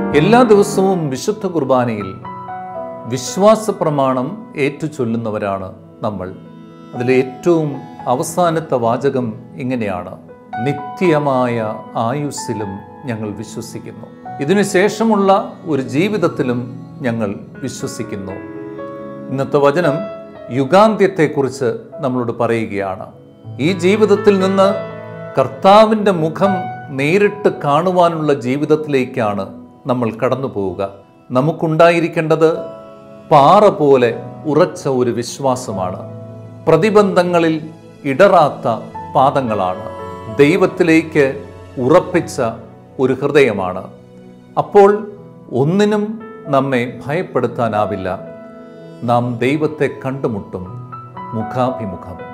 എല്ലാ ദിവസവും വിശുദ്ധ കുർബാനയിൽ വിശ്വാസ പ്രമാണം ഏറ്റുചൊല്ലുന്നവരാണ് നമ്മൾ അതിലെ ഏറ്റവും അവസാനത്തെ വാചകം ഇങ്ങനെയാണ് നിത്യമായ ആയുസ്സിലും ഞങ്ങൾ വിശ്വസിക്കുന്നു ഇതിനുശേഷമുള്ള ഒരു ജീവിതത്തിലും ഞങ്ങൾ വിശ്വസിക്കുന്നു ഇന്നത്തെ വചനം യുഗാന്ത്യത്തെക്കുറിച്ച് നമ്മളോട് പറയുകയാണ് ഈ ജീവിതത്തിൽ നിന്ന് കർത്താവിൻ്റെ മുഖം നേരിട്ട് കാണുവാനുള്ള ജീവിതത്തിലേക്കാണ് നമ്മൾ കടന്നു പോവുക നമുക്കുണ്ടായിരിക്കേണ്ടത് പാറ പോലെ ഉറച്ച ഒരു വിശ്വാസമാണ് പ്രതിബന്ധങ്ങളിൽ ഇടറാത്ത പാദങ്ങളാണ് ദൈവത്തിലേക്ക് ഉറപ്പിച്ച ഒരു ഹൃദയമാണ് അപ്പോൾ ഒന്നിനും നമ്മെ ഭയപ്പെടുത്താനാവില്ല നാം ദൈവത്തെ കണ്ടുമുട്ടും മുഖാഭിമുഖം